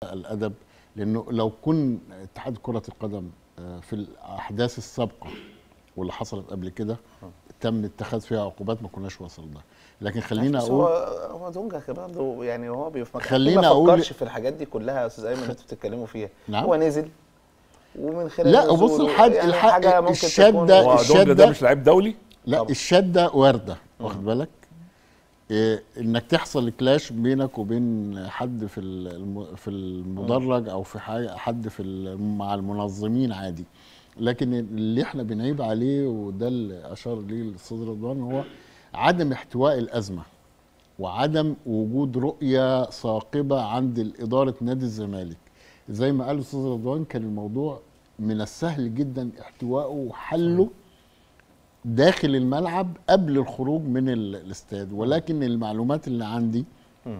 الادب لانه لو كن اتحاد كره القدم آه، في الاحداث السابقه واللي حصلت قبل كده تم اتخاذ فيها عقوبات ما كناش وصلنا لكن خلينا بس اقول هو هو دونجا برضه يعني هو بيف- خلينا ما أقول- فكرش في الحاجات دي كلها يا استاذ ايمن اللي انتوا بتتكلموا فيها نعم. هو نزل ومن خلال لا، بص نزوله الحد- يعني الحد- حاجه ممكن الشدة- تكون هو دونجا ده الشدة- مش لعيب دولي لا طبعا. الشده وارده واخد بالك إيه انك تحصل كلاش بينك وبين حد في الم- في المدرج او في حاجة حد في ال- مع المنظمين عادي لكن اللي احنا بنعيب عليه وده اللي اشار ليه الاستاذ رضوان هو عدم احتواء الازمه وعدم وجود رؤيه ثاقبه عند اداره نادي الزمالك زي ما قال الاستاذ رضوان كان الموضوع من السهل جدا احتوائه وحله داخل الملعب قبل الخروج من ال- الاستاد ولكن المعلومات اللي عندي مم.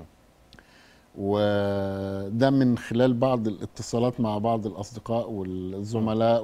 وده من خلال بعض الاتصالات مع بعض الاصدقاء والزملاء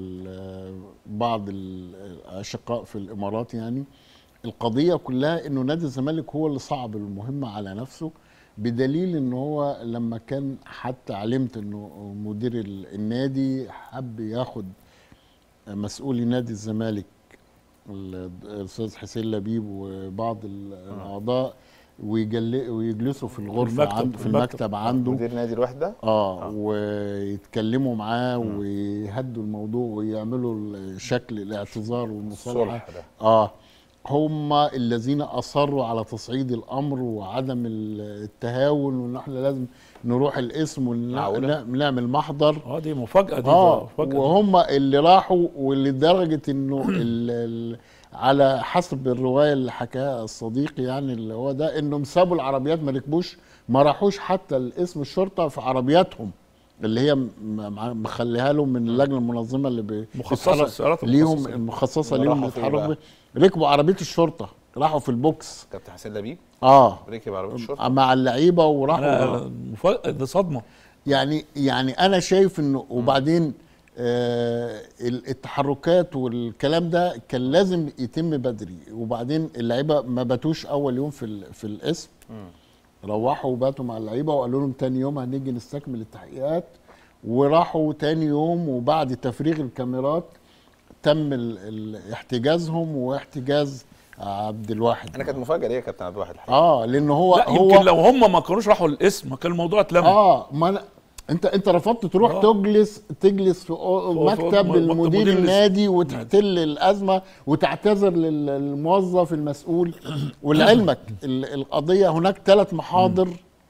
وبعض الاشقاء في الامارات يعني القضيه كلها انه نادي الزمالك هو اللي صعب المهمه على نفسه بدليل ان هو لما كان حتى علمت انه مدير ال- النادي حب ياخد مسؤولي نادي الزمالك ال- الاستاذ حسين لبيب وبعض ال- الاعضاء ويجل- ويجلسوا في الغرفه المكتب- عنده في المكتب. المكتب عنده مدير نادي الوحده اه ويتكلموا معاه ويهدوا الموضوع ويعملوا ال- شكل الاعتذار والمصالحه الصلح ده اه هم الذين اصروا على تصعيد الامر وعدم ال- التهاون وان احنا لازم نروح الاسم معقولة؟ ونعمل محضر اه دي مفاجاه دي اه مفاجاه دي. وهم اللي راحوا ولدرجه انه ال ال على حسب الروايه اللي حكاها الصديق يعني اللي هو ده انهم سابوا العربيات ما ركبوش ما راحوش حتى الاسم الشرطه في عربياتهم اللي هي م- م- مخليها لهم من اللجنه المنظمه اللي بي- مخصصة، بيتحرك- السيارات ليهم المخصصة. المخصصه ليهم راحوا اللي فين يتحركوا بقى؟ بيها. ركبوا عربيه الشرطه راحوا في البوكس كابتن حسين لبيب اه ركب عربيه الشرطه مع اللعيبه وراحوا انا مفاجاه دي صدمه يعني يعني انا شايف انه وبعدين آه ال- التحركات والكلام ده كان لازم يتم بدري وبعدين اللعيبه ما باتوش اول يوم في ال- في القسم روحوا وباتوا مع اللعيبه وقالوا لهم تاني يوم هنيجي نستكمل التحقيقات وراحوا تاني يوم وبعد تفريغ الكاميرات تم ال- ال- احتجازهم واحتجاز عبد الواحد انا كانت مفاجاه ليا يا كابتن عبد الواحد الحقيقه اه لانه هو لا هو يمكن لو هم ما كانوش راحوا الاسم كان الموضوع اتلم اه ما أنا انت انت رفضت تروح آه. تجلس تجلس في أو- في- مكتب م- مكتب المدير مدير النادي وتحتل الازمه وتعتذر لل- للموظف المسؤول ولعلمك ال- القضيه هناك ثلاث محاضر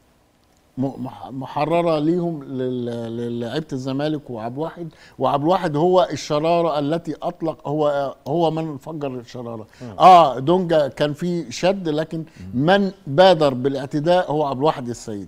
م- مح- محرره ليهم لل- للعيبه الزمالك وعبد الواحد وعبد الواحد هو الشراره التي اطلق هو هو من فجر الشراره اه دونجا كان في شد لكن من بادر بالاعتداء هو عبد الواحد السيد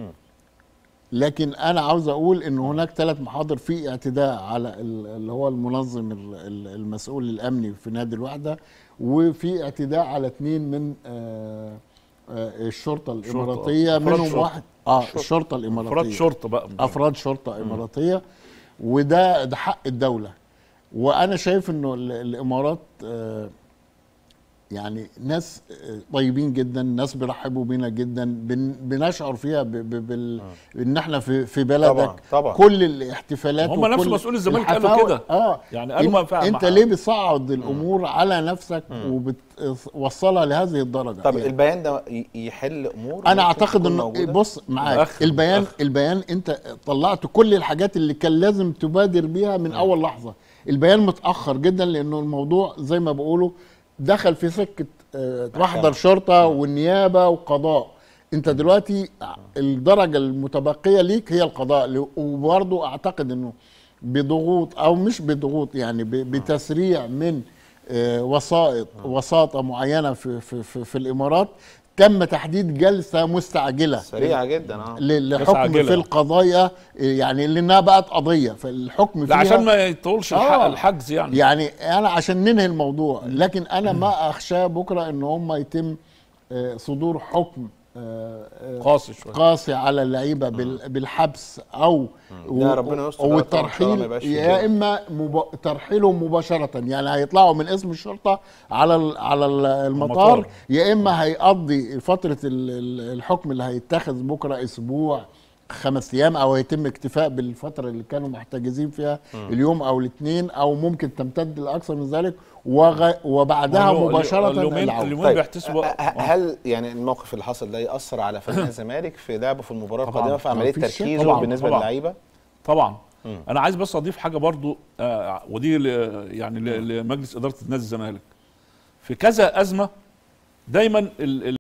لكن انا عاوز اقول ان هناك ثلاث محاضر في اعتداء على ال- اللي هو المنظم ال- ال- المسؤول الامني في نادي الوحده وفي اعتداء على اثنين من آه، آه، الشرطه الاماراتيه أفراد منهم شرطة. واحد اه الشرطة. الشرطه الاماراتيه افراد شرطه بقى افراد شرطه اماراتيه وده ده حق الدوله وانا شايف انه ال- الامارات آه، يعني ناس آه، طيبين جدا ناس بيرحبوا بينا جدا بن بنشعر فيها ب ب بال ان احنا في في بلدك طبعا طبعا كل الاحتفالات هم نفس وكل مسؤول الزمالك قالوا الحفاوة- كده. اه يعني قالوا ما ينفع- انت ما- ليه بتصعد الامور على نفسك وبتوصلها لهذه الدرجه طب يعني البيان ده ي- يحل امور انا ممكن اعتقد تكون انه موجودة؟ بص معاك متأخر، البيان متأخر. البيان انت طلعت كل الحاجات اللي كان لازم تبادر بيها من اول لحظه البيان متاخر جدا لانه الموضوع زي ما بقولوا دخل في سكه آه، محضر شرطه والنيابه وقضاء انت دلوقتي الدرجه المتبقيه ليك هي القضاء وبرضه اعتقد انه بضغوط او مش بضغوط يعني ب- بتسريع من آه، وسائط وساطه معينه في في في, في الامارات تم تحديد جلسه مستعجله سريعه جدا اه ل- بس لحكم عاجلة. في القضايا يعني لانها بقت قضيه فالحكم لا فيها عشان ما يطولش الح- آه. الحجز يعني يعني انا عشان ننهي الموضوع لكن انا ما اخشاه بكره ان هم يتم آه، صدور حكم آه، آه، قاسي شويه قاسي على اللعيبه بال- بالحبس او لا، ربنا يستر بقى طبعاً إن شاء الله ما والترحيل يبقاش في يا كده. اما مب... ترحيلهم مباشره يعني هيطلعوا من اسم الشرطه على ال- على ال- المطار المطار. يا اما هيقضي فتره ال- ال- الحكم اللي هيتخذ بكره اسبوع خمس ايام او يتم اكتفاء بالفتره اللي كانوا محتجزين فيها اليوم او الاثنين او ممكن تمتد لاكثر من ذلك وغ... وبعدها واليوم- مباشره اليومين العودة. اليومين بيحتسبوا ه- هل يعني الموقف اللي حصل ده ياثر على فريق الزمالك في لعبه في المباراه طبعاً. القادمه في عمليه مفيش شك. تركيزه طبعاً. بالنسبه طبعاً. للعيبه طبعا مم. انا عايز بس اضيف حاجه برضو آه ودي ل- يعني ل- لمجلس اداره نادي الزمالك في كذا ازمه دايما ال ال